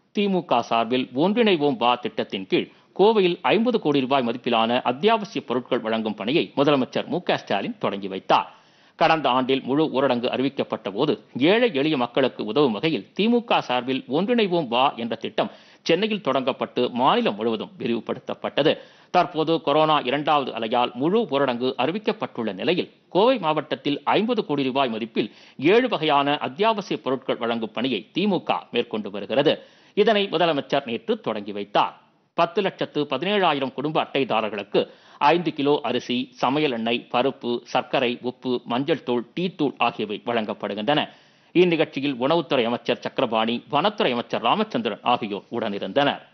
திமுக சார்பில் ஒன்றிணைவோம் வா திட்டத்தின் கீழ் கோவையில் ஐம்பது கோடி ரூபாய் மதிப்பிலான அத்தியாவசிய பொருட்கள் வழங்கும் பணியை முதலமைச்சர் மு க ஸ்டாலின் தொடங்கி வைத்தார் கடந்த ஆண்டில் முழு ஊரடங்கு அறிவிக்கப்பட்ட போது ஏழை எளிய மக்களுக்கு உதவும் வகையில் திமுக சார்பில் ஒன்றிணைவோம் வா என்ற திட்டம் சென்னையில் தொடங்கப்பட்டு மாநிலம் முழுவதும் விரிவுபடுத்தப்பட்டது தற்போது கொரோனா இரண்டாவது அலையால் முழு ஊரடங்கு அறிவிக்கப்பட்டுள்ள நிலையில் கோவை மாவட்டத்தில் ஐம்பது கோடி ரூபாய் மதிப்பில் ஏழு வகையான அத்தியாவசிய பொருட்கள் வழங்கும் பணியை திமுக மேற்கொண்டு வருகிறது இதனை முதலமைச்சர் நேற்று தொடங்கி வைத்தார் பத்து லட்சத்து பதினேழாயிரம் குடும்ப அட்டைதாரர்களுக்கு ஐந்து கிலோ அரிசி சமையல் எண்ணெய் பருப்பு சர்க்கரை உப்பு மஞ்சள் தூள் டீ தூள் ஆகியவை வழங்கப்படுகின்றன இந்நிகழ்ச்சியில் உணவுத்துறை அமைச்சர் சக்கரபாணி வனத்துறை அமைச்சர் ராமச்சந்திரன் ஆகியோர் உடனிருந்தனர்